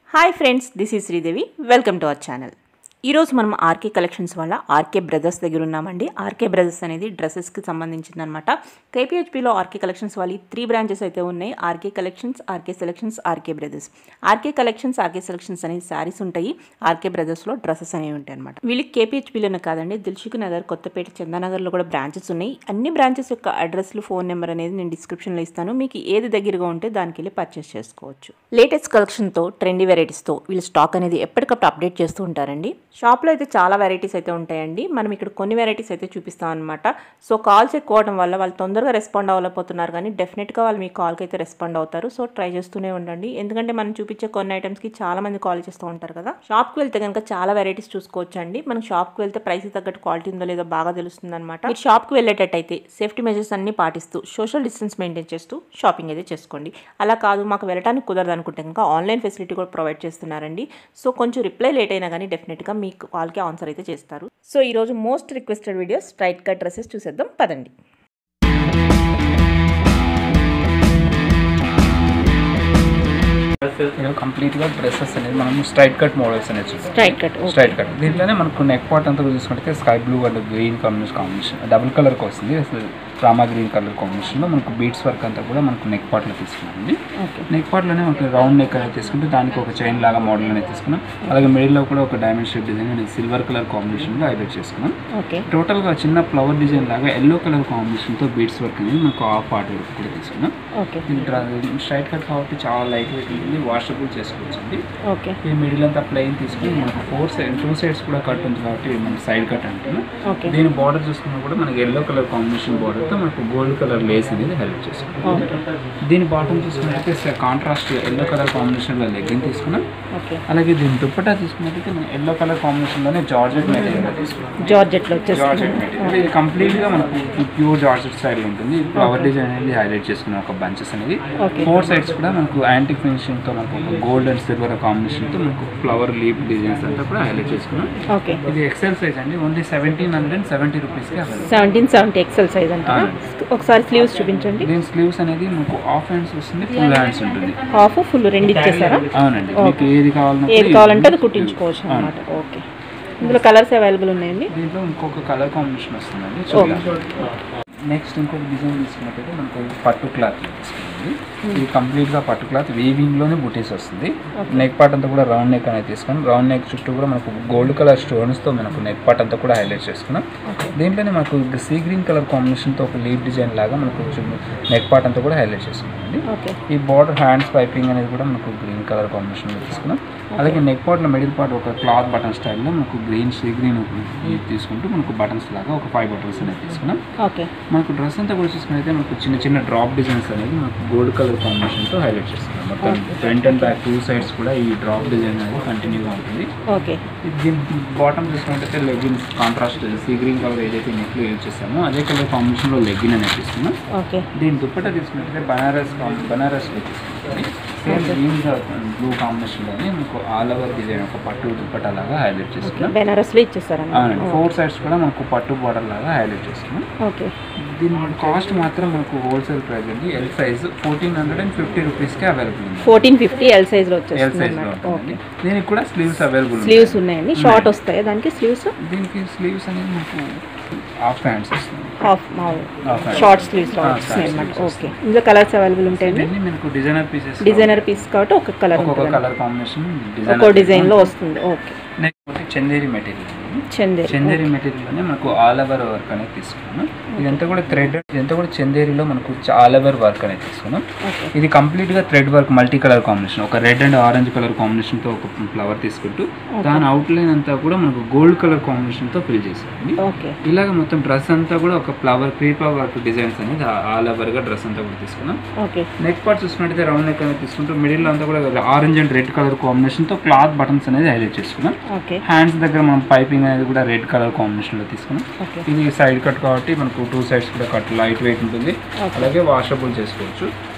Hi friends this is Sridevi welcome to our channel ఈరోజు మనం RK collections వల్ల RK brothers దగ్గర ఉన్నామండి ఆర్కే బ్రదర్స్ అనేది డ్రెస్సెస్కి సంబంధించిందనమాట కేపీహెచ్పిలో ఆర్కే కలెక్షన్స్ వాళ్ళ త్రీ బ్రాంచెస్ అయితే ఉన్నాయి RK collections RK selections RK brothers RK collections RK selections అనేది శారీస్ ఉంటాయి ఆర్కే బ్రదర్స్లో డ్రెస్సెస్ అనేవి ఉంటాయి అనమాట వీళ్ళకి కేపీహెచ్పిలోనే కాదండి దిల్సుఖ్ నగర్ కొత్తపేట చందానగర్లో కూడా బ్రాంచెస్ ఉన్నాయి అన్ని బ్రాంచెస్ యొక్క అడ్రస్లు ఫోన్ నెంబర్ అనేది నేను డిస్క్రిప్షన్లో ఇస్తాను మీకు ఏది దగ్గరగా ఉంటే దానికి వెళ్ళి పర్చేస్ చేసుకోవచ్చు లేటెస్ట్ కలెక్షన్తో ట్రెండీ వెరైటీస్తో వీళ్ళు స్టాక్ అనేది ఎప్పటికప్పుడు అప్డేట్ చేస్తూ ఉంటారండి షాప్లో అయితే చాలా వెరైటీస్ అయితే ఉంటాయండి మనం ఇక్కడ కొన్ని వెరైటీస్ అయితే చూపిస్తాం అనమాట సో కాల్స్ ఎక్కువ అవడం వల్ల వాళ్ళు తొందరగా రెస్పాండ్ అవ్వలేకపోతున్నారు కానీ డెఫినెట్గా వాళ్ళు మీ కాల్కి అయితే రెస్పాండ్ అవుతారు సో ట్రై చేస్తూనే ఉండండి ఎందుకంటే మనం చూపించే కొన్ని ఐటమ్స్కి చాలా మంది కాల్ చేస్తూ ఉంటారు కదా షాప్కి వెళ్తే కనుక చాలా వెరైటీస్ చూసుకోవచ్చు అండి మనం షాప్కి వెళ్తే ప్రైస్ తగ్గట్టు క్వాలిటీ ఉందో లేదో బాగా తెలుస్తుంది అనమాట మీరు షాప్కి వెళ్ళేటట్టయితే సేఫ్టీ మెజర్స్ అన్ని పాటిస్తూ సోషల్ డిస్టెన్స్ మెయింటైన్ చేస్తూ షాపింగ్ అయితే చేసుకోండి అలా కాదు మాకు వెళ్ళడానికి కుదరదు అనుకుంటే కనుక ఆన్లైన్ ఫెసిలిటీ కూడా ప్రొవైడ్ చేస్తున్నారండి సో కొంచెం రిప్లై లేట్ అయినా కానీ డెఫినెట్గా మీకు వాళ్ళకి ఆన్సర్ అయితే చేస్తారు సో ఈరోజు most requested videos straight cut dresses చూసేద్దాం పదండి ఇది కంప్లీట్గా డ్రెస్సెస్ అనేది మనం స్ట్రైట్ కట్ మోడల్స్ అనేది చూస్తాం స్ట్రైట్ కట్ స్ట్రైట్ కట్ దీంట్లోనే మనకు నెక్ పార్ట్ అంతా కూడా చూసుకుంటే sky blue and green combination combination double కలర్కి వస్తుంది అసలు రామా గ్రీన్ కలర్ కాంబినేషన్లో మనకు బీట్స్ వర్క్ అంతా కూడా మనకు నెక్ పార్ట్లో తీసుకున్నామండి ఓకే నెక్ పార్ట్లోనే మనకి రౌండ్ నెక్ అనేది తీసుకుంటే దానికి ఒక చైన్ లాగా మోడల్ అనేది తీసుకున్నాం అలాగే మిడిల్లో కూడా ఒక డైమండ్ షేప్ డిజైన్ అనేది సిల్వర్ కలర్ కాంబినేషన్లో హైలైట్ చేసుకున్నాం ఓకే టోటల్గా చిన్న ఫ్లవర్ డిజైన్ లాగా ఎల్లో కలర్ కాంబినేషన్తో బీట్స్ వర్క్ అనేది మనకు ఆఫ్ పార్ట్ వర్క్ కూడా తీసుకున్నాం ఓకే ఇది స్ట్రైట్ కట్ కాబట్టి చాలా లైట్ వెయిట్ ఉంటుంది వాషబుల్ చేసుకోవచ్చు అండి ఓకే ఈ మిడిల్ అంతా ప్లెయిన్ తీసుకుని మనకు ఫోర్ సైడ్ టూ సైడ్స్ కూడా కట్ ఉంది కాబట్టి మనకి సైడ్ కట్ అంటున్నాం ఓకే దీని బార్డర్ చూసుకున్నా కూడా మనకి ఎల్లో కలర్ కాంబినేషన్ బార్డర్తో మనకు గోల్డ్ కలర్ లేస్ అనేది హెల్ప్ చేస్తుంది దీని బాటమ్ చూసుకున్నట్లయితే కాంట్రాస్ట్ ఎల్లో కలర్ కాంబినేషన్లో లెగ్గిన్ తీసుకున్నాం ఓకే అలాగే దీని దుప్పటా తీసుకున్నట్లయితే మనం ఎల్లో కలర్ కాంబినేషన్లోనే జార్జెట్ మెటీరియల్ తీసుకున్నాం జార్జెట్లో జార్జెట్ వచ్చేస్తుంది మెటీరియల్ ఇది కంప్లీట్గా మనకు ప్యూర్ జార్జెట్ స్టైల్ ఉంటుంది ఫ్లవర్ డిజైన్ అనేది హైలైట్ చేసుకున్న ఒక బంచెస్ అనేది ఓకే ఫోర్ సైడ్స్ కూడా మనకు యాంటిక్ ఫినిషింగ్తో మనకు ఒక గోల్డ్ అండ్ సిల్వర్ కాంబినేషన్తో మనకు ఫ్లవర్ లీప్ డిజైన్స్ అంతా కూడా హైలైట్ చేసుకున్నాం ఓకే ఇది ఎక్సెల్ సైజ్ అండి only seventeen hundred and seventy రూపీస్కి available seventeen seventy XL size అంటారా ఒకసారి స్లీవ్స్ చూపించండి దీని స్లీవ్స్ అనేది మనకు హాఫ్ హ్యాండ్స్ వస్తుంది ఫుల్ హ్యాండ్స్ ఉంటుంది హాఫ్ ఫుల్ రెండు ఇచ్చేసారా అవునండి మీకు ఏది కావాలన్నా ఏది కావాలంటే అది కుట్టించుకోవచ్చు అనమాట ఓకే ఇందులో కలర్స్ అవైలబుల్ ఉన్నాయండి దీంట్లో ఇంకొక కలర్ కాంబినేషన్ వస్తుందండి చూద్దాం నెక్స్ట్ ఇంకొక డిజైన్ తీసుకున్నట్టయితే మనకు పట్టు క్లాత్ తీసుకుంది ఇది కంప్లీట్గా పట్టు క్లాత్ వీవింగ్లోనే బుటీస్ వస్తుంది నెక్ పార్ట్ అంతా కూడా రౌండ్ నెక్ అనేది తీసుకున్నాం రౌండ్ నెక్ చుట్టూ కూడా మనకు గోల్డ్ కలర్ స్టోన్స్తో మనకు నెక్ పార్ట్ అంతా కూడా హైలైట్ చేసుకున్నాం దీంట్లోనే మనకు సీ గ్రీన్ కలర్ కాంబినేషన్తో ఒక లీప్ డిజైన్ లాగా మనకు కొంచెం నెక్ పార్ట్ అంతా కూడా హైలైట్ చేసుకున్నామండి ఓకే ఈ బార్డర్ హ్యాండ్స్ పైపింగ్ అనేది కూడా మనకు గ్రీన్ కలర్ కాంబినేషన్లో తీసుకున్నాం అలాగే నెక్ పార్ట్లో మిడిల్ పార్ట్ ఒక క్లాత్ బటన్ స్టైల్లో మనకు గ్రీన్ సీ గ్రీన్ తీసుకుంటూ మనకు బటన్స్ లాగా ఒక ఫైవ్ బటన్స్ అనేది తీసుకున్నాం ఓకే మనకు డ్రెస్ అంతా కూడా చూసుకున్నైతే మనకు చిన్న చిన్న డ్రాప్ డిజైన్స్ అనేది మనకు గోల్డ్ కలర్ కాంబినేషన్తో హైలైట్ చేస్తున్నాం మొత్తం front and back two sides కూడా ఈ డ్రాప్ డిజైన్ అనేది కంటిన్యూగా ఉంటుంది ఓకే ఇది దీని బాటమ్ చూసుకున్నట్టయితే leggings contrast sea green colour ఏదైతే నెక్లో యూజ్ చేస్తామో అదే కలర్ కాంబినేషన్లో లెగ్గిన్ అనేది తీసుకున్నాం ఓకే దీని దుప్పట తీసుకున్నట్టయితే బనారస్ కాం- బనారస్లో తీసుకుంటుంది సేమ్ గ్రీన్ బ్లూ కాంబినేషన్లోనే మనకు ఆల్ ఓవర్ డిజైన్ ఒక పట్టు దుప్పట లాగా హైలైట్ చేసుకున్నాం బెనారస్లో ఇచ్చేసారన్నమాట అవునండి ఫోర్ సైడ్స్ కూడా మనకు పట్టు బార్డర్ లాగా హైలైట్ చేసుకున్నాం ఓకే దీని కాస్ట్ మాత్రం మనకు హోల్సేల్ ప్రైస్ అండి L size fourteen hundred and fifty రూపీస్కి అవైలబుల్ ఉంది ఫోర్టీన్ ఫిఫ్టీ ఎల్ సైజ్లో ఎల్ వచ్చేస్తుంది సైజ్లో అనమాట ఉంటుందండి ఓకే దీనికి కూడా స్లీవ్స్ అవైలబుల్ స్లీవ్స్ ఉన్నాయండి షార్ట్ వస్తాయి దానికి స్లీవ్స్ దీనికి స్లీవ్స్ అనేది మనకు హాఫ్ హ్యాండ్స్ వస్తుంది half Half hand. Short sleeves Ah, వస్తాయి short అనమాట sleeves ఓకే ఇందులో కలర్స్ అవైలబుల్ ఉంటాయండి ఇవన్నీ మనకు డిజైనర్ పీసెస్ డిజైనర్ పీస్ కాబట్టి ఒక కలర్ ఒక్కొక్క ఉంటుంది కలర్ కాంబినేషన్ ఒక్కో డిజైన్లో వస్తుంది okay next Chanderi material Chanderi Chanderi మెటీరియల్లోనే మనకు ఆల్ ఓవర్ వర్క్ అనేది తీసుకున్నాం ఇదంతా కూడా థ్రెడ్ ఇదంతా కూడా చందేరిలో మనకు ఆల్ ఓవర్ వర్క్ అనేది తీసుకున్నాం ఓకే ఇది కంప్లీట్గా thread work multi colour combination ఒక రెడ్ అండ్ ఆరెంజ్ కలర్ కాంబినేషన్తో ఒక ఫ్లవర్ తీసుకుంటూ దాని అవుట్లైన్ అంతా కూడా మనకు గోల్డ్ కలర్ కాంబినేషన్తో ఫిల్ చేసామండి ఓకే ఇలాగ మొత్తం డ్రెస్ అంతా కూడా ఒక ఫ్లవర్ క్రీపర్ వర్క్ డిజైన్స్ అనేది ఆల్ ఓవర్గా డ్రెస్ అంతా కూడా తీసుకున్నాం ఓకే నెక్ పార్ట్ చూసుకున్నట్టయితే రౌండ్ నెక్ అనేది తీసుకుంటూ మిడిల్ అంతా కూడా ఆరెంజ్ అండ్ రెడ్ కలర్ కాంబినేషన్తో క్లాత్ బటన్స్ అనేది హైలైట్ చేసుకున్నాం ఓకే హ్యాండ్స్ దగ్గర మనం పైపింగ్ అనేది కూడా రెడ్ కలర్ కాంబినేషన్లో తీసుకున్నాం ఓకే ఇది సైడ్ కట్ కాబట్టి మనకు టూ సైడ్స్ కూడా కట్ లైట్ వెయిట్ ఉంటుంది Okay. అలాగే వాషబుల్ చేసుకోవచ్చు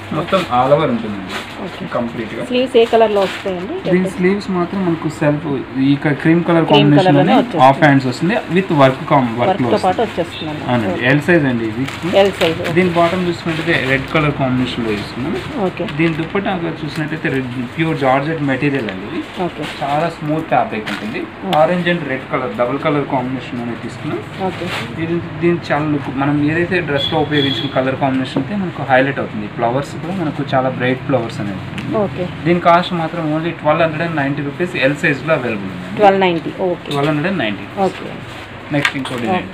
మొత్తం ఆల్ ఓవర్ ఉంటుందండి ఓకే కంప్లీట్ గా స్లీవ్స్ ఏ కలర్లో వస్తాయండి దీని స్లీవ్స్ మాత్రం మనకు సెల్ఫ్ ఇక్కడ cream colour Cream combination colour లోనే వచ్చేస్తుంది. హాఫ్ హ్యాండ్స్ వస్తుంది విత్ వర్క్ వర్క్ వర్క్తో లో పాటు వచ్చేస్తుంది అవునండి ఎల్ సైజ్ అండి ఇది ఎల్ సైజ్ దీని బాటమ్ చూసుకుంటే రెడ్ కలర్ కాంబినేషన్ లో తీసుకున్నాం ఓకే దీని దుప్పట చూసినట్టయితే రెడ్ ప్యూర్ జార్జెట్ మెటీరియల్ అండి ఇది ఓకే చాలా స్మూత్ ఫ్యాబ్రిక్ ఉంటుంది orange and red colour double colour combination అనేది తీసుకున్నాం ఓకే ఇది దీని చాలా లుక్ మనం ఏదైతే డ్రెస్లో ఉపయోగించిన కలర్ కాంబినేషన్ అయితే మనకు హైలైట్ అవుతుంది ఫ్లవర్స్ కూడా మనకు చాలా బ్రైట్ ఫ్లవర్స్ అనేది ఉంటుంది. ఓకే దీని కాస్ట్ మాత్రం only twelve hundred and ninety rupees L సైజ్లో అవైలబుల్ ఉంది twelve ninety okay twelve hundred and ninety okay next ఇంకో డిజైన్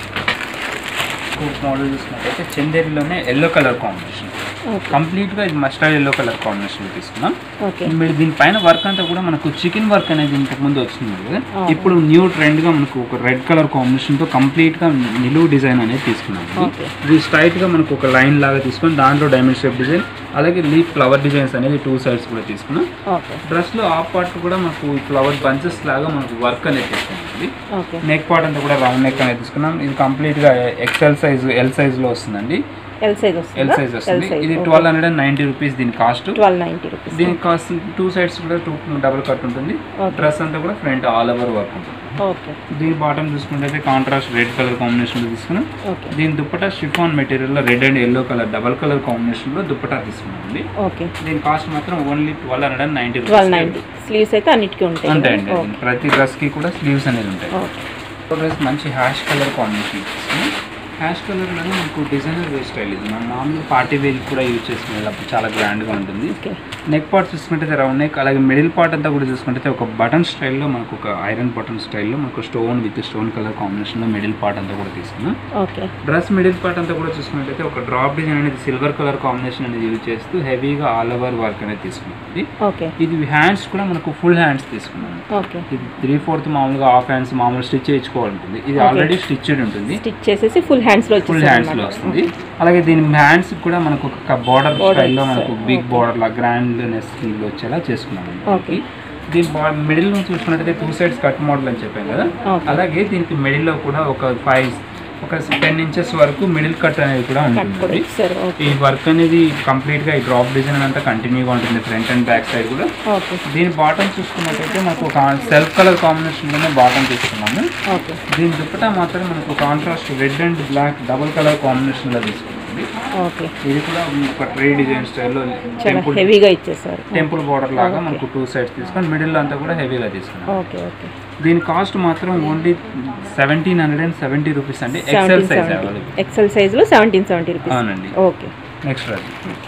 ఇంకో మోడల్ చూసినట్టయితే చందేరిలోనే ఎల్లో కలర్ కాంబినేషన్ ఓకే కంప్లీట్గా ఇది మస్టర్డ్ ఎల్లో కలర్ కాంబినేషన్లో తీసుకున్నాం ఓకే మీరు దీనిపైన వర్క్ అంతా కూడా మనకు చికెన్ వర్క్ అనేది ఇంతకు ముందు వచ్చింది కదా అవును. ఇప్పుడు న్యూ ట్రెండ్ గా మనకు ఒక రెడ్ కలర్ కాంబినేషన్ తో కంప్లీట్ గా నిలువు డిజైన్ అనేది తీసుకున్నాం ఓకే. ఇది స్ట్రైట్ గా మనకు ఒక లైన్ లాగా తీసుకొని దాంట్లో డైమండ్ షేప్ డిజైన్ అలాగే లీఫ్ ఫ్లవర్ డిజైన్స్ అనేది టూ సైడ్స్ కూడా తీసుకున్నాం ఓకే డ్రెస్ లో ఆఫ్ పార్ట్ కూడా మనకు ఫ్లవర్ బంచెస్ లాగా మనకు వర్క్ అనేది తీసుకున్నాం ఓకే నెక్ పార్ట్ అంతా కూడా రౌండ్ నెక్ అనేది తీసుకున్నాం ఇది కంప్లీట్ గా ఎక్సెల్ సైజ్ ఎల్ సైజ్ లో వస్తుందండి ఎల్ సైజ్ ఎల్ వస్తుంది సైజ్ వస్తుంది ఇది twelve hundred and ninety rupees దీని కాస్ట్ ట్వెల్వ్ నైంటీ రూపీస్ దీని కాస్ట్ టూ సైడ్స్ కూడా టూ డబుల్ కట్ ఉంటుంది Okay. డ్రెస్ అంతా కూడా ఫ్రంట్ ఆల్ ఓవర్ వర్క్ ఉంటుంది ఓకే దీని బాటమ్ చూసుకుంటే కాంట్రాస్ట్ రెడ్ కలర్ కాంబినేషన్ లో తీసుకున్నాం ఓకే దీని దుప్పటా షిఫాన్ మెటీరియల్ లో red and yellow colour double colour combination లో దుప్పటా తీసుకున్నాం ఓకే దీని కాస్ట్ మాత్రం only twelve hundred and ninety twelve ninety sleeves అయితే అన్నిటికీ ఉంటాయి ఉంటాయండి ఓకే ప్రతి డ్రెస్ కి కూడా స్లీవ్స్ అనేది ఉంటాయి ఓకే డ్రెస్ మంచి హ్యాష్ కలర్ కాంబినేషన్ తీసుకున్నాం హ్యాష్ కలర్లోనే మనకు డిజైనర్ వేర్ స్టైల్ ఇది మనం మామూలు పార్టీ వేర్ కూడా యూజ్ చేసుకునేటప్పుడు చాలా గ్రాండ్గా ఉంటుంది ఓకే నెక్ పార్ట్ చూసుకుంటే రౌండ్ నెక్ అలాగే మిడిల్ పార్ట్ అంతా కూడా చూసుకుంటే ఒక బటన్ స్టైల్లో మనకు ఒక ఐరన్ బటన్ స్టైల్లో మనకు స్టోన్ విత్ స్టోన్ కలర్ కాంబినేషన్లో మిడిల్ పార్ట్ అంతా కూడా తీసుకున్నాం ఓకే డ్రెస్ మిడిల్ పార్ట్ అంతా కూడా చూసుకున్నట్టయితే ఒక డ్రాప్ డిజైన్ అనేది సిల్వర్ కలర్ కాంబినేషన్ అనేది యూజ్ చేస్తూ హెవీగా ఆల్ ఓవర్ వర్క్ అనేది తీసుకున్నాం ఇది ఓకే ఇది హ్యాండ్స్ కూడా మనకు ఫుల్ హ్యాండ్స్ తీసుకున్నాం ఓకే ఇది త్రీ ఫోర్త్ మామూలుగా హాఫ్ హ్యాండ్స్ మామూలు స్టిచ్ చేయించుకోవాలంటుంది ఇది Okay. ఆల్రెడీ స్టిచ్డ్ ఉంటుంది స్టిచ్ చేసేసి ఫుల్ హ్యాండ్స్లో ఫుల్ హ్యాండ్స్ లో వస్తుంది అలాగే దీని హ్యాండ్స్ కూడా మనకు ఒక బార్డర్ Border స్టైల్లో మనకు ఇచ్చారు. బిగ్ బార్డర్ లా గ్రాండ్నెస్ వచ్చేలా చేసుకున్నాం Okay. దీని మిడిల్ నుంచి చూసుకున్నట్టయితే టూ సైడ్స్ కట్ మోడల్ అని చెప్పాను కదా Okay. అలాగే దీనికి మిడిల్ లో కూడా ఒక ఫైవ్ ఒక టెన్ ఇంచెస్ వరకు మిడిల్ కట్ అనేది కూడా కట్ కూడా ఉంటుంది ఇచ్చారు ఓకే ఈ వర్క్ అనేది కంప్లీట్ గా ఈ డ్రాప్ డిజైన్ అంతా కంటిన్యూగా ఉంటుంది ఫ్రంట్ అండ్ బ్యాక్ సైడ్ కూడా ఓకే దీని బాటమ్ చూసుకున్నట్టయితే మనకు ఒక సెల్ఫ్ కలర్ కాంబినేషన్లోనే బాటమ్ తీసుకున్నాము ఓకే దీని దుప్పటా మాత్రం మనకు contrast red and black double colour కాంబినేషన్లో తీసుకుంటుంది ఓకే ఇది కూడా ఒక ట్రీ డిజైన్ స్టైల్లో చాలా టెంపుల్ హెవీగా ఇచ్చేసారు టెంపుల్ బార్డర్ లాగా Okay. మనకు టూ సైడ్స్ తీసుకొని మిడిల్ అంతా కూడా హెవీగా తీసుకున్నాం ఓకే ఓకే దీని కాస్ట్ మాత్రం only seventeen hundred and seventy rupees అండి XL seventeen size seventy available XL సైజ్లో సెవెంటీన్ సెవెంటీ రూపీస్ అవునండి ఓకే నెక్స్ట్ రాజు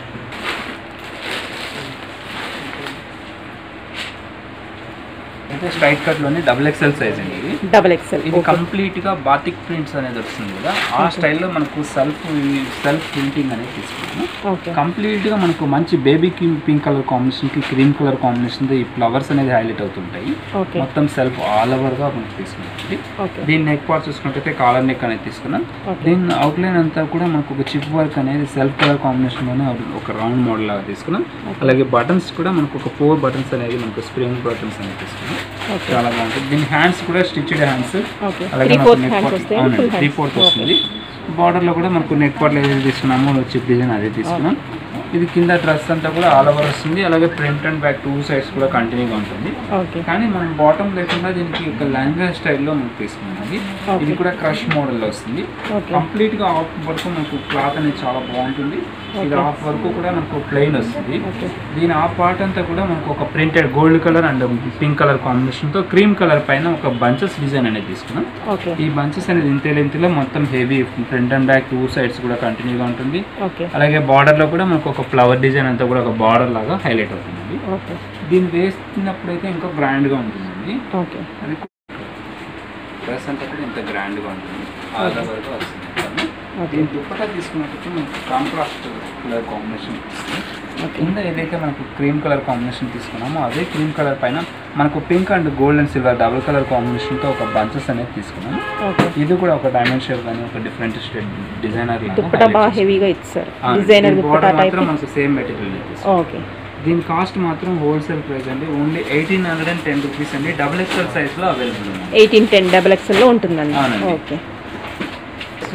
అయితే స్ట్రైట్ కట్లోనే డబుల్ ఎక్సెల్ సైజ్ అండి ఇది డబల్ ఎక్సెల్ ఇది కంప్లీట్ గా బాతిక్ ప్రింట్స్ అనేది వస్తుంది కదా ఆ స్టైల్లో మనకు సెల్ఫ్ సెల్ఫ్ ప్రింటింగ్ అనేది తీసుకున్నాము ఓకే కంప్లీట్ గా మనకు మంచి బేబీ పింక్ కలర్ కాంబినేషన్ కి క్రీమ్ కలర్ కాంబినేషన్ ఈ ఫ్లవర్స్ అనేది హైలైట్ అవుతుంటాయి ఓకే మొత్తం సెల్ఫ్ ఆల్ ఓవర్ గా మనకు తీసుకున్నాం ఓకే దీని నెక్ పార్ట్ చూసుకుంటే కాలర్ నెక్ అనేది తీసుకున్నాం ఓకే దీని అవుట్లైన్ అంతా కూడా మనకు ఒక చిప్ వర్క్ అనేది సెల్ఫ్ కలర్ కాంబినేషన్ లోనే ఒక రౌండ్ మోడల్ లాగా తీసుకున్నాం అలాగే బటన్స్ కూడా మనకు ఒక ఫోర్ బటన్స్ అనేది మనకు స్ప్రింగ్ బటన్స్ అనేది తీసుకున్నాం ఓకే చాలా బాగుంటుంది దీని హ్యాండ్స్ కూడా స్టిచ్డ్ హ్యాండ్స్ ఓకే అలాగే త్రీ మనకు ఫోర్త్ నెక్ హ్యాండ్స్ పార్ట్ వస్తాయి అవునండి ఫుల్ త్రీ హ్యాండ్స్ ఫోర్త్ వస్తుంది బార్డర్ లో కూడా మనకు నెక్ పార్ట్ ఏదైతే తీసుకున్నామో చిప్ డిజైన్ అదే తీసుకున్నాం ఇది కింద డ్రెస్ అంతా కూడా ఆల్ ఓవర్ వస్తుంది అలాగే front and back two sides కూడా కంటిన్యూగా ఉంటుంది ఓకే కానీ మనం బాటమ్ లేకుండా దీనికి ఒక లంగా స్టైల్లో మనకు తీసుకున్నాం అది Okay. ఇది కూడా క్రష్ మోడల్లో వస్తుంది ఓకే కంప్లీట్ గా ఆఫ్ వరకు మనకు క్లాత్ అనేది చాలా బాగుంటుంది ఇది Okay. ఆఫ్ వరకు కూడా మనకు ప్లెయిన్ వస్తుంది ఓకే దీని ఆ పార్ట్ అంతా కూడా మనకు ఒక printed gold colour and pink colour combination తో క్రీమ్ కలర్ పైన ఒక బంచెస్ డిజైన్ అనేది తీసుకున్నాం ఓకే ఈ బంచెస్ అనేది ఇంతే length లో మొత్తం heavy front and back two sides కూడా కంటిన్యూగా ఉంటుంది ఓకే అలాగే border లో కూడా మనకు ఒక ఫ్లవర్ డిజైన్ అంతా కూడా ఒక బార్డర్ లాగా హైలైట్ అవుతుంది ఓకే దీన్ని వేస్తున్నప్పుడు అయితే ఇంకా grand గా ఉంటుందండి ఓకే అది డ్రెస్ అంతా కూడా ఇంత గ్రాండ్గా ఉంటుంది ఆల్ ఓవర్గా వస్తుంది మొత్తము. ఓకే దీని దుప్పటా తీసుకున్నట్టు మనకు కాంట్రాస్ట్ కలర్ కాంబినేషన్ వస్తుంది ఓకే కింద ఏదైతే మనకు క్రీమ్ కలర్ కాంబినేషన్ తీసుకున్నామో అదే క్రీమ్ కలర్ పైన మనకు pink and gold and silver double colour కాంబినేషన్తో ఒక బంచెస్ అనేది తీసుకున్నాము ఓకే ఇది కూడా ఒక డైమండ్ షేప్ కానీ ఒక డిఫరెంట్ స్టేట్ డిజైనర్ దుప్పటా బాగా హెవీగా ఇచ్చారు డిజైనర్ దుప్పటా టైప్ మాత్రం మనకు సేమ్ మెటీరియల్ తీసుకున్నాం ఓకే దీని కాస్ట్ మాత్రం హోల్సేల్ ప్రైస్ అండి only eighteen hundred and ten rupees అండి డబుల్ ఎక్స్ఎల్ సైజ్లో అవైలబుల్ ఉంది ఎయిటీన్ టెన్ డబల్ ఎక్స్ఎల్లో ఉంటుందండి అవునండి. ఓకే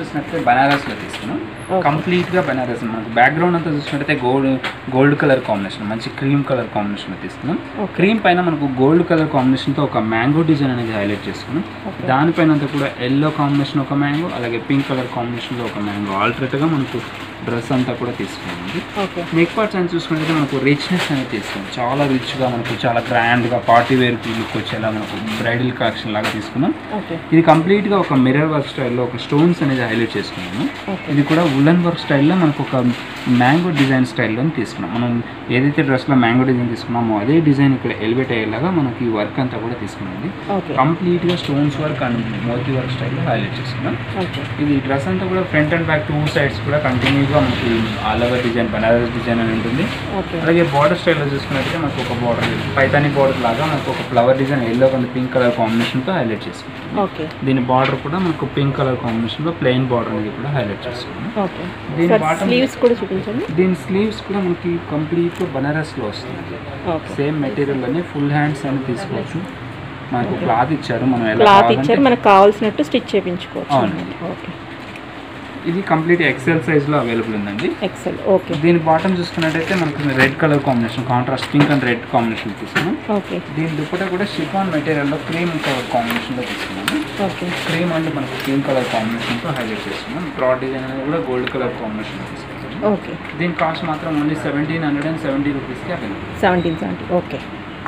చూసినట్లయితే బనారస్లో తీసుకున్నాం Okay. కంప్లీట్గా బనారస్ మనకు బ్యాక్గ్రౌండ్ అంతా చూసినట్టయితే గోల్డ్ గోల్డ్ కలర్ కాంబినేషన్ మంచి క్రీమ్ కలర్ కాంబినేషన్లో తీసుకున్నాం Okay. క్రీమ్ పైన మనకు గోల్డ్ కలర్ కాంబినేషన్తో ఒక మ్యాంగో డిజైన్ అనేది హైలైట్ చేసుకున్నాం Okay. దానిపైన అంతా కూడా ఎల్లో కాంబినేషన్ ఒక మ్యాంగో అలాగే పింక్ కలర్ కాంబినేషన్లో ఒక మ్యాంగో ఆల్టరేట్గా మనకు డ్రెస్ అంతా కూడా తీసుకున్నాం ఓకే నెక్ పార్ట్స్ అని చూసుకుంటే మనకు రిచ్నెస్ అనేది తీసుకున్నాం చాలా రిచ్గా మనకు చాలా గ్రాండ్గా పార్టీ వేర్ లుక్ వచ్చేలా మనకు బ్రైడల్ కలెక్షన్ లాగా తీసుకున్నాం ఓకే ఇది కంప్లీట్గా ఒక మిర్రర్ వర్క్ స్టైల్లో ఒక స్టోన్స్ అనేది హైలైట్ చేసుకున్నాము Okay. ఇది కూడా ఉలన్ వర్క్ స్టైల్లో మనకు ఒక మ్యాంగో డిజైన్ స్టైల్లో తీసుకున్నాం మనం ఏదైతే డ్రెస్లో మ్యాంగో డిజైన్ తీసుకున్నామో అదే డిజైన్ ఇక్కడ ఎలివేట్ అయ్యేలాగా మనకి ఈ వర్క్ అంతా కూడా తీసుకున్నది ఓకే కంప్లీట్గా stones work and moti work స్టైల్లో హైలైట్ చేసుకున్నాం ఓకే ఇది డ్రెస్ అంతా కూడా front and back two sides కూడా కంటిన్యూగా మనకి all over design Banaras design అని ఉంటుంది ఓకే అలాగే బార్డర్ స్టైల్లో చూసుకున్నట్టయితే మనకు ఒక బార్డర్ పైతాని బార్డర్ లాగా మనకు ఒక flower design yellow and pink colour కాంబినేషన్తో హైలైట్ చేసుకుంటాం ఓకే దీని బార్డర్ కూడా మనకు పింక్ కలర్ కాంబినేషన్లో ప్లెయిన్ బార్డర్ అనేది కూడా హైలైట్ చేసుకున్నాం ఓకే దీని సార్ bottom- స్లీవ్స్ కూడా చూపించండి దీని స్లీవ్స్ కూడా మనకి కంప్లీట్గా బనారస్లో వస్తుంది ఓకే సేమ్ మెటీరియల్లోనే ఫుల్ హ్యాండ్స్ అని తీసుకోవచ్చు మనకు క్లాత్ ఇచ్చారు మనం ఎలా క్లాత్ కావాలంటే- ఇచ్చారు మనకు కావాల్సినట్టు స్టిచ్ చేయించుకోవచ్చు అవునండి. ఓకే ఇది కంప్లీట్ ఎక్సెల్ సైజ్లో అవైలబుల్ ఉందండి ఎక్సెల్ ఓకే దీని బాటమ్ చూసుకున్నట్టయితే మనకు red colour combination contrast pink and red combination తీసుకున్నాం ఓకే దీని దుప్పట కూడా షిఫాన్ మెటీరియల్లో క్రీమ్ కలర్ కాంబినేషన్లో తీసుకున్నాము ఓకే క్రీమ్ అండ్ మనకు క్రీమ్ కలర్ కాంబినేషన్తో హైలైట్ చేస్తున్నాం బ్రాడ్ డిజైన్ అనేది కూడా గోల్డ్ కలర్ కాంబినేషన్ తీసుకున్నాం ఓకే దీని కాస్ట్ మాత్రం only seventeen hundred and seventy రూపీస్కి available seventeen seventy okay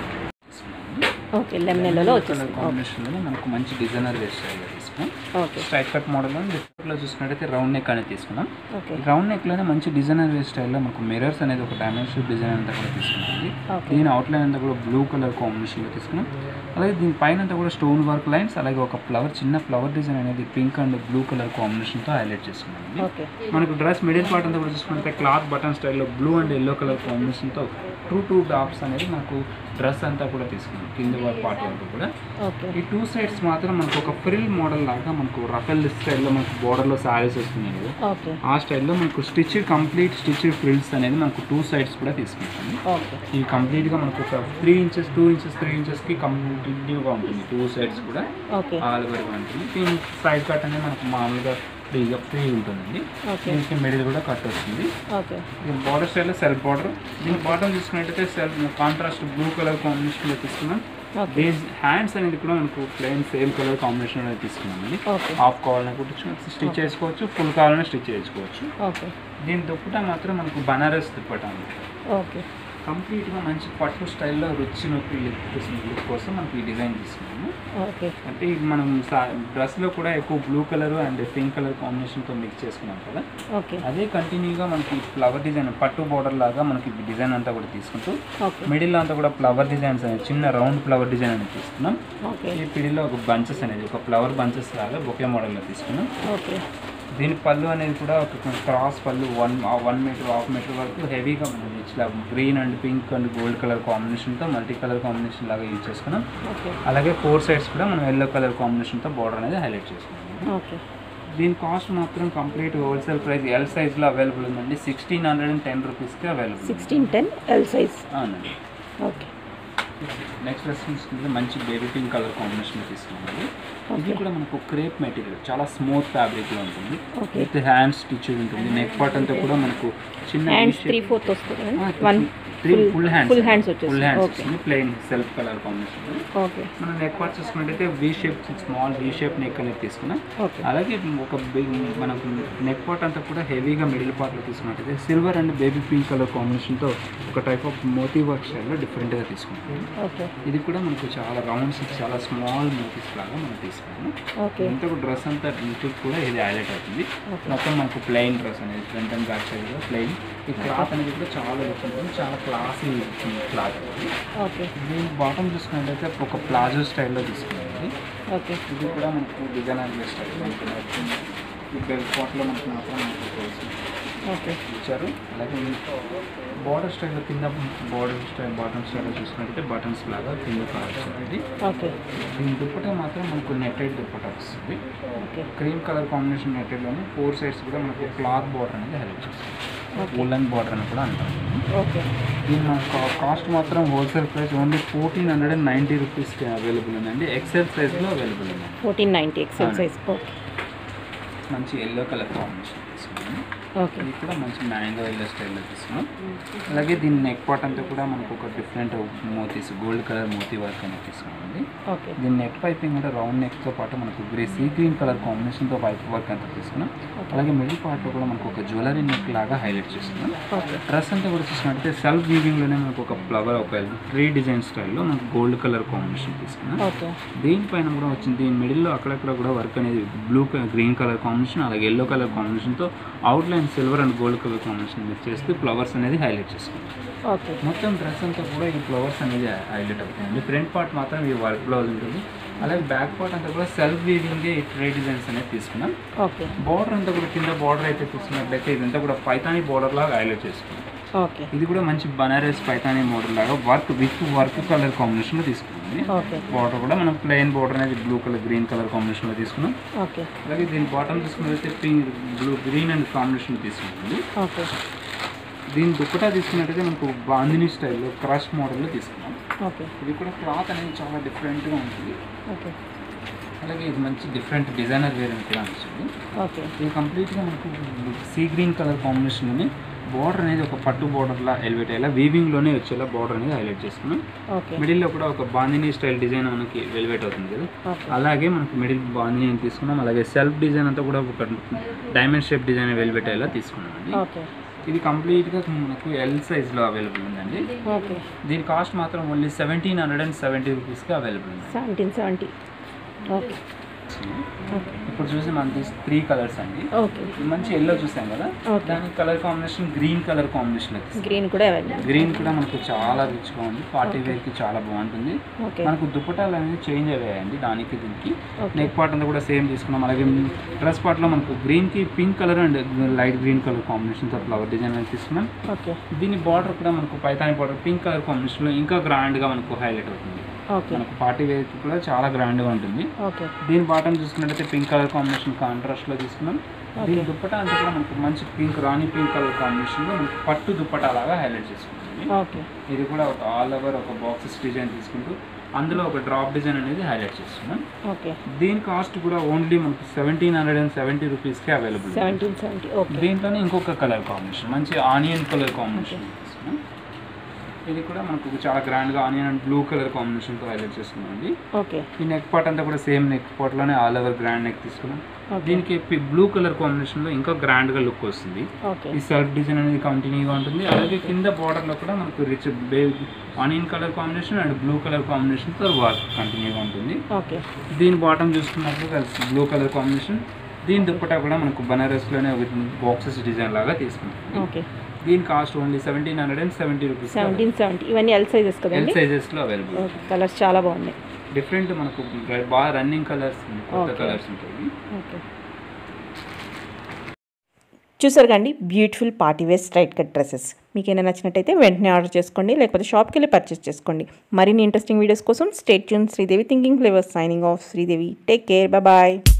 okay lemon ఎల్లోలో కలర్ వచ్చేసింది ఓకే కాంబినేషన్లో మనకు మంచి డిజైనర్ వేర్ స్టైల్లో తీసుకున్నాం ఓకే స్ట్రైట్ కట్ మోడల్లో డిఫరెంట్లో చూసుకున్నట్టయితే రౌండ్ నెక్ అనేది తీసుకున్నాం ఓకే ఈ రౌండ్ నెక్లోనే మంచి డిజైనర్ వేర్ స్టైల్లో మనకు మిరర్స్ అనేది ఒక డైమండ్ షేప్ డిజైన్ అంతా కూడా తీసుకున్నాం ఓకే దీని అవుట్లైన్ అంతా కూడా బ్లూ కలర్ కాంబినేషన్లో తీసుకున్నాం అలాగే దీని పైన అంతా కూడా స్టోన్ వర్క్ లైన్స్ అలాగే ఒక ఫ్లవర్ చిన్న ఫ్లవర్ డిజైన్ అనేది పింక్ అండ్ బ్లూ కలర్ కాంబినేషన్తో హైలైట్ చేసుకున్నాం ఓకే మనకు డ్రెస్ మిడిల్ పార్ట్ అంతా కూడా చూసుకుంటే క్లాత్ బటన్ స్టైల్లో బ్లూ అండ్ ఎల్లో కలర్ కాంబినేషన్తో టూ టూ డాప్స్ అనేది మనకు డ్రెస్ అంతా కూడా తీసుకున్నాం కింద పార్ట్ వరకు కూడా ఓకే ఈ టూ సైడ్స్ మాత్రం మనకు ఒక ఫ్రిల్ మోడల్ లాగా మనకు రఫెల్ స్టైల్లో మనకు బోర్డర్లో శారీస్ వస్తున్నాయి కదా ఓకే ఆ స్టైల్లో మనకు స్టిచ్ కంప్లీట్ స్టిచ్ ఫ్రిల్స్ అనేది మనకు టూ సైడ్స్ కూడా తీసుకుంటాము ఓకే ఇవి కంప్లీట్గా మనకు ఒక three inches two inches three ఇంచెస్కి కంప్లీట్గా ఉంటుంది టూ సైడ్స్ కూడా ఓకే ఆల్ ఓవర్గా ఉంటుంది దీని సైడ్ కట్ అనేది మనకు మామూలుగా ఫ్రీగా ఫ్రీ ఉంటుందండి ఓకే దీనికి మిడిల్ కూడా కట్ వస్తుంది ఓకే దీని బార్డర్ స్టైల్లో సెల్ఫ్ బార్డర్ దీని బాటమ్ చూసుకున్నట్టయితే సెల్ఫ్ కాంట్రాస్ట్ బ్లూ కలర్ కాంబినేషన్లో తీసుకున్నాం ఓకే దీని హ్యాండ్స్ అనేది కూడా మనకు ప్లెయిన్ సేమ్ కలర్ కాంబినేషన్ అనేది తీసుకున్నామండి ఓకే హాఫ్ కావాలని కుట్టించుకోవచ్చు స్టిచ్ చేసుకోవచ్చు ఫుల్ కావాలని స్టిచ్ చేసుకోవచ్చు ఓకే దీని దుప్పట మాత్రం మనకు బనారస్ దుప్పట అండి ఓకే కంప్లీట్గా మంచి పట్టు స్టైల్లో రుచి నొప్పి లుక్ కోసం మనకి ఈ డిజైన్ తీసుకున్నాము ఓకే అంటే ఇది మనం డ్రెస్లో కూడా ఎక్కువ blue colour and pink colour కాంబినేషన్తో మిక్స్ చేసుకున్నాం కదా ఓకే అదే కంటిన్యూగా మనకి ఫ్లవర్ డిజైన్ పట్టు బార్డర్ లాగా మనకి డిజైన్ అంతా కూడా తీసుకుంటూ ఓకే మిడిల్ అంతా కూడా ఫ్లవర్ డిజైన్స్ అనేది చిన్న రౌండ్ ఫ్లవర్ డిజైన్ అనేది తీసుకున్నాం ఓకే ఈ పిడిలో ఒక బంచెస్ అనేది ఒక ఫ్లవర్ బంచెస్ లాగా బొకే మోడల్లో తీసుకున్నాం ఓకే దీని పళ్ళు అనేది కూడా ఒక క్రాస్ పళ్ళు one one metre half metre వరకు హెవీగా ఉంది ఇట్లా green and pink and gold colour కాంబినేషన్తో మల్టీ కలర్ కాంబినేషన్ లాగా యూజ్ చేసుకున్నాం ఓకే అలాగే ఫోర్ సైడ్స్ కూడా మనం ఎల్లో కలర్ కాంబినేషన్తో బార్డర్ అనేది హైలైట్ చేసుకున్నాం ఓకే దీని కాస్ట్ మాత్రం కంప్లీట్ హోల్సేల్ ప్రైస్ ఎల్ సైజ్లో అవైలబుల్ ఉందండి సిక్స్టీన్ హండ్రెడ్ అండ్ టెన్ రూపీస్కి available sixteen ten L size అవునండి ఓకే నెక్స్ట్ డ్రెస్ తీసుకుంటే మంచి బేబీ పింక్ కలర్ కాంబినేషన్ తీసుకున్నామండి ఇది కూడా మనకు క్రేప్ మెటీరియల్ చాలా స్మూత్ ఫ్యాబ్రిక్లో ఉంటుంది ఓకే విత్ హ్యాండ్ స్టిచ్ ఉంటుంది నెక్ పార్ట్ అంతా కూడా మనకు చిన్న హ్యాండ్స్ త్రీ ఫోర్త్ వస్తుంది one three full hands full hands వచ్చేసి. Full hands Okay. వస్తుంది plain self colour combination okay మనం నెక్ పార్ట్ చూసుకున్నట్టయితే V shape small V shape neck అనేది తీసుకున్నాం ఓకే అలాగే ఒక బిగ్ మనకు నెక్ పార్ట్ అంతా కూడా హెవీగా మిడిల్ పార్ట్లో తీసుకున్నట్టయితే silver and baby pink colour కాంబినేషన్తో ఒక టైప్ ఆఫ్ మోతీ వర్క్ స్టైల్లో డిఫరెంట్గా తీసుకుంటాం ఓకే ఇది కూడా మనకు చాలా రౌండ్స్ చాలా స్మాల్ మోతీస్ లాగా మనం తీసుకున్నాము ఓకే ఇంత డ్రెస్ అంతా ఇంటికి కూడా ఇది హైలైట్ అవుతుంది ఓకే మొత్తం మనకు ప్లెయిన్ డ్రెస్ అనేది ఫ్రంట్ అండ్ బ్యాక్ సైడ్ కూడా ప్లెయిన్ ఈ క్లాత్ అనేది కూడా చాలా లుక్ ఉంటుంది చాలా క్లాసీ క్లాత్ ఓకే దీని బాటమ్ చూసుకున్నట్టయితే ఒక ప్లాజో స్టైల్లో తీసుకున్నది ఓకే ఇది కూడా మనకు డిజైనర్ స్టైల్ మనకు నచ్చింది ఈ బెల్ట్ పాట్లో మనకు మాత్రం మనకు తెలుసు ఓకే ఇచ్చారు అలాగే బార్డర్ స్టైల్లో కింద బార్డర్ స్టైల్ బాటమ్ స్టైల్లో చూసుకున్నట్టయితే బటన్స్ లాగా కింద కావాల్సింది ఓకే దీని దుప్పట మాత్రం మనకు నెట్టెడ్ దుప్పట వస్తుంది ఓకే క్రీమ్ కలర్ కాంబినేషన్ నెట్టెడ్లోనే ఫోర్ సైడ్స్ కూడా మనకు క్లాత్ బార్డర్ అనేది హెల్ప్ చేస్తుంది వూలన్ బార్డర్ అని కూడా అంటాం ఓకే దీని మనకు కాస్ట్ మాత్రం wholesale price only fourteen hundred and ninety రూపీస్కి అవైలబుల్ ఉందండి ఎక్సెల్ సైజ్లో అవైలబుల్ ఉందండి fourteen ninety XL size okay మంచి ఎల్లో కలర్ కాంబినేషన్ తీసుకున్నాను ఓకే ఇది కూడా మంచి మ్యాంగో ఎల్లో స్టైల్లో తీసుకున్నాం అలాగే దీని నెక్ పార్ట్ అంతా కూడా మనకు ఒక different motis gold colour moti work అనేది తీసుకున్నామండి ఓకే దీని నెక్ పైపింగ్ కూడా రౌండ్ నెక్తో పాటు మనకు గ్రే సీ గ్రీన్ కలర్ కాంబినేషన్తో పైప్ వర్క్ అంతా తీసుకున్నాం అలాగే మిడిల్ పార్ట్లో కూడా మనకు ఒక జ్యువెలరీ నెక్ లాగా హైలైట్ చేసుకున్నాం ఓకే డ్రెస్ అంతా కూడా చూసినట్టయితే సెల్ఫ్ వీవింగ్లోనే మనకు ఒక ఫ్లవర్ ఒక ట్రీ డిజైన్ స్టైల్లో మనకు గోల్డ్ కలర్ కాంబినేషన్ తీసుకున్నాం ఓకే దీనిపైన కూడా వచ్చింది దీని మిడిల్లో అక్కడక్కడ కూడా వర్క్ అనేది బ్లూ గ్రీన్ కలర్ కాంబినేషన్ అలాగే ఎల్లో కలర్ కాంబినేషన్తో outline silver and gold colour combination mix చేస్తే ఫ్లవర్స్ అనేది హైలైట్ చేసుకుంటాం ఓకే మొత్తం డ్రెస్ అంతా కూడా ఈ ఫ్లవర్స్ అనేది హైలైట్ అవుతుంది ఫ్రంట్ పార్ట్ మాత్రం ఈ వర్క్ బ్లౌజ్ ఉంటుంది అలాగే బ్యాక్ పార్ట్ అంతా కూడా సెల్ఫ్ వీవింగ్ ఈ ట్రే డిజైన్స్ అనేది తీసుకున్నాం ఓకే బార్డర్ అంతా కూడా కింద బార్డర్ అయితే తీసుకున్నట్లయితే ఇదంతా కూడా పైతానీ బార్డర్ లాగా హైలైట్ చేసుకున్నాం ఓకే ఇది కూడా మంచి బనారస్ పైతానీ మోడల్ లాగా వర్క్ విత్ వర్క్ కలర్ కాంబినేషన్లో తీసుకుంది ఓకే బార్డర్ కూడా మనం ప్లెయిన్ బార్డర్ అనేది బ్లూ కలర్ గ్రీన్ కలర్ కాంబినేషన్లో తీసుకున్నాం ఓకే అలాగే దీని బాటమ్ తీసుకున్నట్లయితే pink blue green and combination తీసుకుంటుంది ఓకే దీని దుప్పటా తీసుకున్నట్టయితే మనకు బాందిని స్టైల్లో క్రష్ మోడల్లో తీసుకున్నాం ఓకే ఇది కూడా క్లాత్ అనేది చాలా డిఫరెంట్గా ఉంటుంది ఓకే అలాగే ఇది మంచి డిఫరెంట్ డిజైనర్ వేర్ అని కూడా అనిపిస్తుంది ఓకే ఇది కంప్లీట్గా మనకు సీ గ్రీన్ కలర్ కాంబినేషన్లోనే బార్డర్ అనేది ఒక పట్టు బార్డర్లా ఎలివేట్ అయ్యేలా వీవింగ్లోనే వచ్చేలా బార్డర్ అనేది హైలైట్ చేసుకున్నాం ఓకే మిడిల్లో కూడా ఒక బాందిని స్టైల్ డిజైన్ మనకి ఎలివేట్ అవుతుంది కదా ఓకే అలాగే మనకు మిడిల్ బాందిని అని తీసుకున్నాం అలాగే సెల్ఫ్ డిజైన్ అంతా కూడా ఒక డైమండ్ షేప్ డిజైన్ వెల్వెట్ అయ్యేలా తీసుకున్నాం అండి ఓకే ఇది కంప్లీట్గా మనకు ఎల్ సైజ్లో అవైలబుల్ ఉందండి ఓకే దీని కాస్ట్ మాత్రం only seventeen hundred and seventy రూపీస్కి అవైలబుల్ ఉంది సెవెంటీన్ సెవెంటీ ఓకే ఓకే ఇప్పుడు చూసి మనకి త్రీ కలర్స్ అండి ఓకే ఇది మంచి ఎల్లో చూసాం కదా Okay. దాని colour combination green colour combination green కూడా అవైలబుల్ గ్రీన్ కూడా మనకు చాలా రిచ్గా ఉంది పార్టీ వేర్ కి చాలా బాగుంటుంది ఓకే మనకు దుప్పటాలు అనేది చేంజ్ అయ్యాయండి దానికి దీనికి ఓకే నెక్ పార్ట్ అంతా కూడా సేమ్ తీసుకున్నాం అలాగే డ్రెస్ పార్ట్లో మనకు గ్రీన్ కి pink colour and light green colour కాంబినేషన్తో ఫ్లవర్ డిజైన్ అనేది తీసుకున్నాం ఓకే దీని బార్డర్ కూడా మనకు పైతాని బార్డర్ పింక్ కలర్ కాంబినేషన్లో ఇంకా గ్రాండ్గా మనకు హైలైట్ అవుతుంది ఓకే మనకు పార్టీ వేర్ కూడా చాలా గ్రాండ్గా ఉంటుంది ఓకే దీని బాటం చూసుకున్నట్టయితే పింక్ కలర్ కాంబినేషన్ కాంట్రాస్ట్లో తీసుకున్నాం దీని దుప్పటా అంతా కూడా మనకు మంచి పింక్ రాణి పింక్ కలర్ కాంబినేషన్లో మనకు పట్టు దుప్పటా లాగా హైలైట్ చేసుకుంటుంది ఓకే ఇది కూడా ఒక ఆల్ ఓవర్ ఒక బాక్సెస్ డిజైన్ తీసుకుంటూ అందులో ఒక డ్రాప్ డిజైన్ అనేది హైలైట్ చేస్తున్నాం ఓకే దీని కాస్ట్ కూడా ఓన్లీ మనకు సెవెంటీన్ హండ్రెడ్ అండ్ సెవెంటీ రూపీస్కి అవైలబుల్ సెవెంటీన్ సెవెంటీ ఓకే దీంట్లోనే ఇంకొక కలర్ కాంబినేషన్ మంచి ఆనియన్ కలర్ కాంబినేషన్ తీసుకున్నాం ఇది కూడా మనకు చాలా గ్రాండ్గా ఆనియన్ అండ్ బ్లూ కలర్ కాంబినేషన్తో హైలైట్ చేస్తున్నామండి ఓకే ఈ నెక్ పార్ట్ అంతా కూడా సేమ్ నెక్ పార్ట్లోనే ఆల్ ఓవర్ గ్రాండ్ నెక్ తీసుకున్నాం ఓకే దీనికి బ్లూ కలర్ కాంబినేషన్లో ఇంకా గ్రాండ్గా లుక్ వస్తుంది ఓకే ఈ సెల్ఫ్ డిజైన్ అనేది కంటిన్యూగా ఉంటుంది అలాగే కింద బార్డర్లో కూడా మనకు రిచ్ బే onion colour combination and blue colour కాంబినేషన్తో వర్క్ కంటిన్యూగా ఉంటుంది ఓకే దీని బాటమ్ చూసుకున్నప్పుడు బ్లూ కలర్ కాంబినేషన్ దీని దుప్పటా కూడా మనకు బనారస్లోనే బాక్సెస్ డిజైన్ లాగా తీసుకున్నాం ఓకే దీని cost only seventeen hundred and seventy rupees seventeen seventy ఇవన్నీ ఎల్ సైజెస్ ఎల్ కదండి సైజెస్లో అవైలబుల్ ఓకే కలర్స్ చాలా బాగున్నాయి డిఫరెంట్ మనకు బాగా రన్నింగ్ కలర్స్ కొత్త Okay. కలర్స్ ఉంటాయి ఓకే చూసారు కండి beautiful party wear straight cut dresses మీకు ఏమైనా నచ్చినట్టయితే వెంటనే ఆర్డర్ చేసుకోండి లేకపోతే షాప్కి వెళ్ళి పర్చేస్ చేసుకోండి మరిన్ని ఇంట్రెస్టింగ్ వీడియోస్ కోసం stay tuned Sridevi thinking flavours signing off Sridevi take care bye